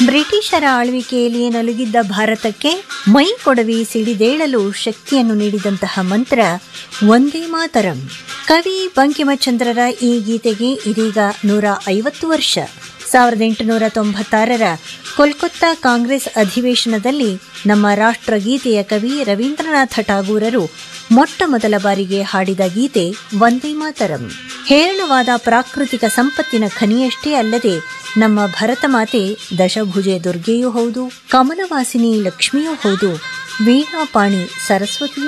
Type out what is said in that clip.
ಬ್ರಿಟಿಷರ ಆಳ್ವಿಕೆಯಲ್ಲಿ ನಲುಗಿದ್ದ ಭಾರತಕ್ಕೆ ಮೈ ಕೊಡವಿ ಸಿಡಿದೇಳಲು ಶಕ್ತಿಯನ್ನು ನೀಡಿದಂತಹ ಮಂತ್ರ ಒಂದೇ ಮಾತರಂ ಕವಿ ಬಂಕಿಮಚಂದ್ರರ ಈ ಗೀತೆಗೆ ಇದೀಗ ನೂರ ಐವತ್ತು ವರ್ಷ ಸಾವಿರದ ಎಂಟುನೂರ ತೊಂಬತ್ತಾರರ ಕೋಲ್ಕತ್ತಾ ಕಾಂಗ್ರೆಸ್ ಅಧಿವೇಶನದಲ್ಲಿ ನಮ್ಮ ರಾಷ್ಟ್ರಗೀತೆಯ ಕವಿ ರವೀಂದ್ರನಾಥ ಠಾಗೂರರು ಮೊಟ್ಟ ಮೊದಲ ಬಾರಿಗೆ ಹಾಡಿದ ಗೀತೆ ವಂದೇ ಮಾತರಂ ಹೇರಳವಾದ ಪ್ರಾಕೃತಿಕ ಸಂಪತ್ತಿನ ಖನಿಯಷ್ಟೇ ಅಲ್ಲದೆ ನಮ್ಮ ಭರತ ಮಾತೆ ದಶಭುಜೆ ದುರ್ಗೆಯೂ ಹೌದು ಕಮಲವಾಸಿನಿ ಲಕ್ಷ್ಮಿಯೂ ಹೌದು ವೀಣಾಪಾಣಿ ಸರಸ್ವತಿಯೂ